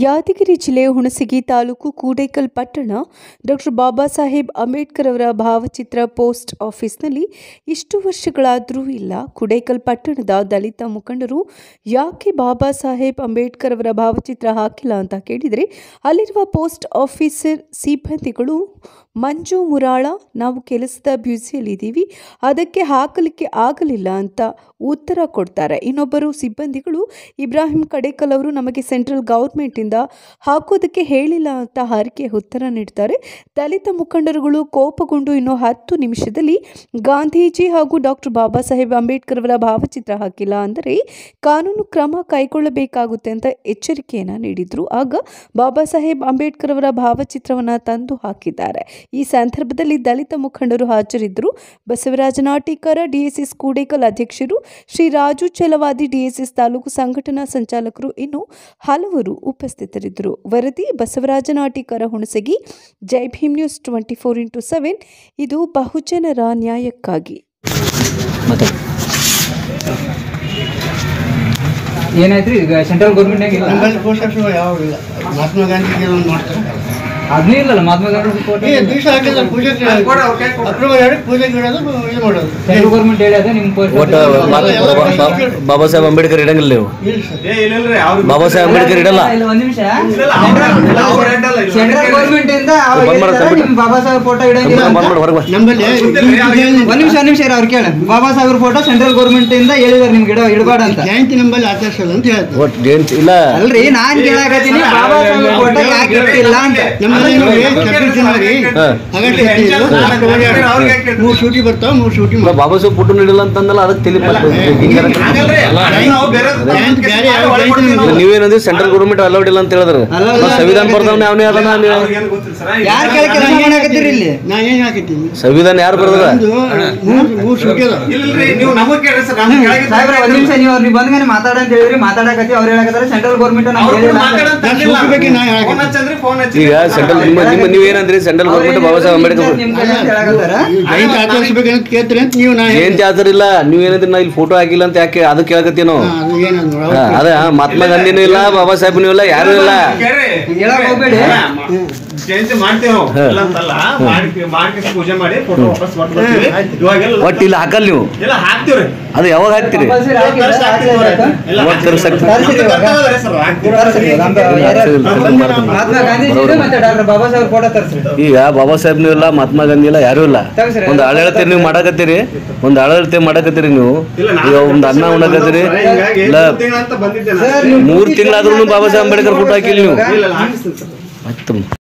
ಯಾದಗಿರಿ ಜಿಲ್ಲೆ ಹುಣಸಗಿ ತಾಲೂಕು ಕೂಡೇಕಲ್ ಪಟ್ಟಣ ಡಾಕ್ಟರ್ ಬಾಬಾ ಸಾಹೇಬ್ ಅಂಬೇಡ್ಕರ್ ಅವರ ಭಾವಚಿತ್ರ ಪೋಸ್ಟ್ ಆಫೀಸ್ನಲ್ಲಿ ಇಷ್ಟು ವರ್ಷಗಳಾದರೂ ಇಲ್ಲ ಕುಡೇಕಲ್ ಪಟ್ಟಣದ ದಲಿತ ಮುಖಂಡರು ಯಾಕೆ ಬಾಬಾ ಸಾಹೇಬ್ ಅಂಬೇಡ್ಕರ್ ಅವರ ಭಾವಚಿತ್ರ ಹಾಕಿಲ್ಲ ಅಂತ ಕೇಳಿದರೆ ಅಲ್ಲಿರುವ ಪೋಸ್ಟ್ ಆಫೀಸರ್ ಸಿಬ್ಬಂದಿಗಳು ಮಂಜು ಮುರಾಳ ನಾವು ಕೆಲಸದ ಬ್ಯುಸಿಯಲ್ಲಿದ್ದೀವಿ ಅದಕ್ಕೆ ಹಾಕಲಿಕ್ಕೆ ಆಗಲಿಲ್ಲ ಅಂತ ಉತ್ತರ ಕೊಡ್ತಾರೆ ಇನ್ನೊಬ್ಬರು ಸಿಬ್ಬಂದಿಗಳು ಇಬ್ರಾಹಿಂ ಕಡೇಕಲ್ ಅವರು ನಮಗೆ ಸೆಂಟ್ರಲ್ ಗೌರ್ಮೆಂಟಿಂದ ಹಾಕೋದಕ್ಕೆ ಹೇಳಿಲ್ಲ ಅಂತ ಹರಕೆ ಉತ್ತರ ನೀಡ್ತಾರೆ ದಲಿತ ಮುಖಂಡರುಗಳು ಕೋಪಗೊಂಡು ಇನ್ನು ಹತ್ತು ನಿಮಿಷದಲ್ಲಿ ಗಾಂಧೀಜಿ ಹಾಗೂ ಡಾಕ್ಟರ್ ಬಾಬಾ ಸಾಹೇಬ್ ಅಂಬೇಡ್ಕರ್ ಅವರ ಭಾವಚಿತ್ರ ಹಾಕಿಲ್ಲ ಅಂದರೆ ಕಾನೂನು ಕ್ರಮ ಕೈಗೊಳ್ಳಬೇಕಾಗುತ್ತೆ ಅಂತ ಎಚ್ಚರಿಕೆಯನ್ನು ನೀಡಿದ್ರು ಆಗ ಬಾಬಾ ಸಾಹೇಬ್ ಅಂಬೇಡ್ಕರ್ ಅವರ ಭಾವಚಿತ್ರವನ್ನು ತಂದು ಹಾಕಿದ್ದಾರೆ ಈ ಸಂದರ್ಭದಲ್ಲಿ ದಲಿತ ಮುಖಂಡರು ಹಾಜರಿದ್ದರು ಬಸವರಾಜ ನಾಟಿಕರ ಡಿಎಸ್ಎಸ್ ಕೂಡೇಕಲ್ ಅಧ್ಯಕ್ಷರು ಶ್ರೀ ರಾಜು ಚಲವಾದಿ ಡಿಎಸ್ಎಸ್ ತಾಲೂಕು ಸಂಘಟನಾ ಸಂಚಾಲಕರು ಇನ್ನು ಹಲವರು ಉಪಸ್ಥಿತರಿದ್ದರು ವರದಿ Basavaraj Natikar Hunasagi Jai Bhim news twenty four into seven ಇದು ಬಹುಜನರ ನ್ಯಾಯಕ್ಕಾಗಿ ಮತ್ತೆ ಏನಾಯ್ತ್ರಿ ಈಗ ಸೆಂಟ್ರಲ್ ಗೌರ್ಮೆಂಟ್ನಾಗ ಇಲ್ಲ ನಮ್ಮಲ್ಲಿ ಪೋಸ್ಟ್ ಆಫೀಸ್ ಯಾವ ಇಲ್ಲ ಮಹಾತ್ಮ ಗಾಂಧಿ ಒಂದು ಮಾಡ್ತಾರೆ ಅದನ್ನೂ ಇಲ್ಲಲ್ಲ ಮಹಾತ್ಮ ಗಾಂಧಿ ಫೋಟೋ ಈ ದಿವಸ ಹಾಕಿಲ್ಲ ಪೂಜೆಗೆ ಅಪ್ರೂವಲ್ ಹೇಳಿ ಪೂಜೆಗೆ ಇಡೋದು ಇದು ಮಾಡೋದು ಸೆಂಟ್ರಲ್ ಗೌರ್ಮೆಂಟ್ ಹೇಳಿ ನಿಮ್ post ಒಟ್ಟು office- ಮಾ- ಬಾ- ಬಾ- ಬಾಬಾ ಸಾಹೇಬ್ ಅಂಬೇಡ್ಕರ್ ಇಡಂಗಿಲ್ಲ ನೀವು ಇಲ್ಲ ಸರ್ ಬಾಬಾ ಸಾಹೇಬ್ ಅಂಬೇಡ್ಕರ್ ಇಡಲ್ಲ ಇಲ್ಲ, ಒಂದ್ ನಿಮಿಷ ಸೆಂಟ್ರಲ್ ಗೌರ್ಮೆಂಟ್ ಇಂದ ಅವಾಗ ಬಂದ್ ಮಾಡು, ಹೇಳಿದಾರೆ, ಕಂಪ್ಯೂಟರ್. ನಿಮ್ ಬಾಬಾ ಸಾಹೇಬ್ ಫೋಟೋ ಇಡಂಗಿಲ್ಲ ಅಂತ. ಬಂದ್ಬಿಡು ಹೊರಗೆ ಬಾ ನಮ್ಮಲ್ಲಿ ಒಂದ್ ನಿಮಿಷ ಒಂದ್ ನಿಮಿಷ ಇರು, ಅವ್ರು ಕೇಳ ಬಾಬಾ ಸಾಹೇಬ್ರ ಫೋಟೋ ಸೆಂಟ್ರಲ್ ಗೌರ್ಮೆಂಟ್ ಇಂದ ಹೇಳಿದಾರೆ ನಿಮ್ಗೆ ಇಡ ಇಡಬೇಡ ಅಂತ ಜಯಂತಿ ನಮ್ಮಲ್ಲಿ ಆಚರಿಸಲ್ಲ ಅಂತ ಹೇಳ್ತಾರೆ ಒಟ್ಟು ಜಯಂತಿ ಇಲ್ಲ ಅಲ್ರಿ ನಾನ್ ಕೇಳಾಕತ್ತೀನಿ ಬಾಬಾ ಸಾಹೇಬ್ರ ಫೋಟೋ ಯಾಕೆ ಇಟ್ಟಿಲ್ಲ ಅಂತ ನಮ್ಮಲ್ಲಿ ನೋಡಿ ಛಬ್ಬೀಸ್ ಜನವರಿ ಹಾ. ಆಗಸ್ಟ್ ಹದಿನೈದು ಅಕ್ಟೋಬರ್ ಎರಡು. ಮೂರು ಶೂಟಿ ಬರ್ತಾವ ಮೂರು ಶೂಟಿ ಇಲ್ಲ, ಬಾಬಾ ಸಾಹೇಬ್ ಫೋಟೋ ನೀಡಿಲ್ಲ ಅಂತಂದಲ್ಲ ಅದಕ್ಕೆ ತಲೆ ಜಯಂತಿ ಬೇರೆ ಯಾವ ಜಯಂತಿ ನಮ್ಗೆ ನೀವೇನಂದ್ರೆ ಸೆಂಟ್ರಲ್ ಗೌರ್ಮೆಂಟ್ ಅಲೌಡ್ ಇಲ್ಲ ಅಂತ ಹೇಳಿದ್ರು ಅಲ್ಲ, ಮತ್ತೆ ಸಂವಿಧಾನ ಬರ್ದವ್ನ ಅವನೇ ಅದನ್ನ ನೀವು ಯಾರ್ ಕೇಳ ಕೆಲಸ ಮಾಡಾಕತ್ತೀರಿ ಇಲ್ಲಿ ನಾ ಏನ್ ಹಾಕಿದ್ದೀನಿ ಸಂವಿಧಾನ ಯಾರು ಬರ್ದಾರ ಒಂದು ಮೂರು ಮೂರು ಶೂಟಿ ಅದ ಸಾಹೇಬ್ರ ಒಂದ್ ನಿಮಿಷ ನೀವು ನೀವು ಬಂದ್ಮೇಲೆ ಮಾತಾಡ ಅಂತ ಹೇಳಿದ್ರಿ ಮಾತಾಡಕತ್ತಿ ಅವ್ರು ಹೇಳಕತ್ತಾರ ಸೆಂಟ್ರಲ್ ಗೌರ್ಮೆಂಟ್ ನಮ್ಗೆ ಹೇಳಿಲ್ಲ ಅಂತ. ನಾ ಶೂಟಿ ಬಗ್ಗೆ ನಾ ಹೇಳಕ್ಕೆ ಈಗ ಸೆಂಟ್ರಲ್ ನಿಮ್ಮ ನಿಮ್ಮ ನೀವೇನಂದ್ರಿ ಸೆಂಟ್ರಲ್ ಅವ್ರು ಗೌರ್ಮೆಂಟ್ ಬಾಬಾ ಸಾಹೇಬ್ ಅಂಬೇಡ್ಕರ್ ನಿಮ್ ಕಡೆ ಅಂತ ಹೇಳಕತ್ತಾರ ಜಯಂತಿ ಆಚರಿಸ್ಬೇಕಂತ ಕೇಳ್ತೀರಿ ಅಂತ ನೀವು ನಾ ಜಯಂತಿ ಆತರ ಇಲ್ಲ ನೀವೇನಂದ್ರಿ ನಾ ಇಲ್ಲಿ ಫೋಟೋ ಹಾಕಿಲ್ಲ ಅಂತ ಯಾಕೆ ಅದಕ್ಕೆ ಕೇಳಕತ್ತೀವಿ ನಾವು ಹಾ, ಅದು ಏನಂದ್ರು ಹಾ, ಅದೇ ಹಾ, ಮಹಾತ್ಮ ಗಾಂಧಿನೂ ಇಲ್ಲ ಬಾಬಾ ಸಾಹೇಬ್ನೂ ಇಲ್ಲ ಯಾರು ಇಲ್ಲ ಹೇಳಕ್ ಹೋಗ್ಬೇಡಿ ಜಯಂತಿ ಮಾಡ್ತೇವೆ ನಾವು ಇಲ್ಲ ಅಂತಲ್ಲ ಮಾಡಿ ಮಾಡಿ ಪೂಜೆ ಮಾಡಿ ಫೋಟೋ ವಾಪಸ್ ಕೊಟ್ಟು ಬರ್ತೀವಿ ಇವಾಗೆಲ್ಲ ಒಟ್ಟು ಇಲ್ಲಿ ಹಾಕಲ್ ನೀವು ಎಲ್ಲ ಹಾಕ್ತಿವ್ರಿ ಅದು ಯಾವಾಗ ಹಾಕ್ತೀರಿ ಕಂಪಲ್ಸರಿ ಹಾಕಿದ್ರೆ ತರ್ಸಿ ಹಾಕ್ತೀವಿ ಹಾಕ್ಲೇಬೇಕು. ಅವ್ರೆ. ಎಲ್ಲ ಒಟ್ಟು ತರ್ಸಕ್ ತರ್ಸಿ ಇವಾಗ. ಕರ್ತವ್ಯ ಸರ್ ಹಾಕ್ತೀವಿ ತರ್ಸಿ, ನಮ್ಮ ಯಾರ್ಯಾರು- ಮಹಾತ್ಮ ಗಾಂಧೀಜಿ ಮತ್ತೆ ಡಾಕ್ಟರ್ ಬಾಬಾ ಸಾಹೇಬ್ ಫೋಟೋ ತರ್ಸ್ರಿ ಈಗ ಬಾಬಾ ಸಾಹೇಬ್ನೂ ಇಲ್ಲ ಮಹಾತ್ಮ ಗಾಂಧಿ ಇಲ್ಲ ಯಾರು ಇಲ್ಲ ತಗ್ಸ್ರಿ. ಒಂದು ಆಡಳಿತ ನೀವು ಮಾಡಕತ್ತೀರಿ ಒಂದು ಆಡಳಿತ ಮಾಡಕತ್ತೀರಿ ನೀವು ಇಲ್ಲ ಈಗ ಒಂದು ಅನ್ನ ಉಣ್ಣಕತ್ತೀರಿ ಹಿಂಗಾಗಿ ಇಲ್ಲ ಮೂರ್ ತಿಂಗಳಂತ ಬಂದಿದ್ದೆ ನಾನು. ಸರ್, ನೀವು ಮೂರ್ ತಿಂಗಳಾದ್ರೂ ಬಾಬಾ ಸಾಹೇಬ್ ಅಂಬೇಡ್ಕರ್ ಫೋಟೋ ಹಾಕಿಲ್ಲ ನೀವು ಇಲ್ಲ ಇಲ್ಲ ಹಾಕಿಸ್ತೀನಿ ಸರ್ ಮತ್ತೆ